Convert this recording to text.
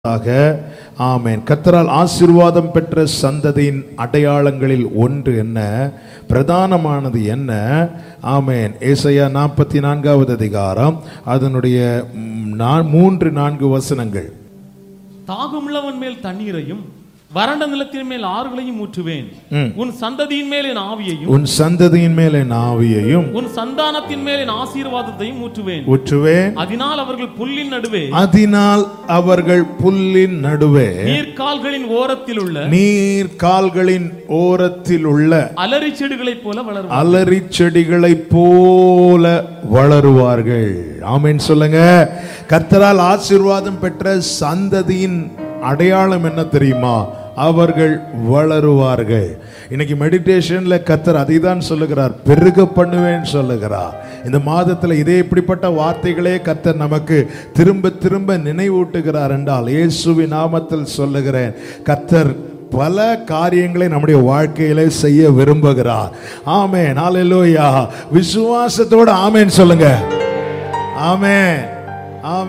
ஆக ஆமென் கத்தரால் ஆசீர்வாதம் பெற்ற சந்ததியின் அடையாளங்களில் ஒன்று என்ன பிரதானமானது என்ன ஆமென் ஏசாயா நாற்பத்தி நான்காவது அதிகாரம் அதனுடைய ம், நா- மூன்று நான்கு வசனங்கள் தாகமுள்ளவன் மேல் தண்ணீரையும் வறண்ட நிலத்தின் மேல் ஆறுகளையும் ஊற்றுவேன் ம். உன் சந்ததியின் மேல் என் ஆவியையும் உன் சந்ததியின் மேல் என் ஆவியையும் உன் சந்தானத்தின் மேல் என் ஆசீர்வாதத்தையும் ஊற்றுவேன் ஊற்றுவேன் அதனால் அவர்கள் புல்லின் நடுவே அதனால் அவர்கள் புல்லின் நடுவே நீர்க்கால்களின் ஓரத்தில் உள்ள நீர் கால்களின் ஓரத்தில் உள்ள அலரி செடிகளைப் போல வளரும் அலறி செடிகளைப் போல வளருவார்கள் ஆமென் சொல்லுங்க கர்த்தரால் ஆசீர்வாதம் பெற்ற சந்ததியின் அடையாளம் என்ன தெரியுமா அவர்கள் வளருவார்கள் இன்னைக்கு மெடிடேஷன்ல கர்த்தர் அதை தான் சொல்லுகிறார் பெருக பண்ணுவேன் சொல்லுகிறார் இந்த மாதத்துல இதே இப்படிப்பட்ட வார்த்தைகளே கர்த்தர் நமக்கு திரும்ப திரும்ப நினைவூட்டுகிறார் என்றால் இயேசுவின் நாமத்தில் சொல்லுகிறேன் கர்த்தர் பல காரியங்களை நம்முடைய வாழ்க்கையில செய்ய விரும்புகிறார் ஆமென் ஹalleluya விசுவாசத்தோட ஆமென் சொல்லுங்க ஆமென்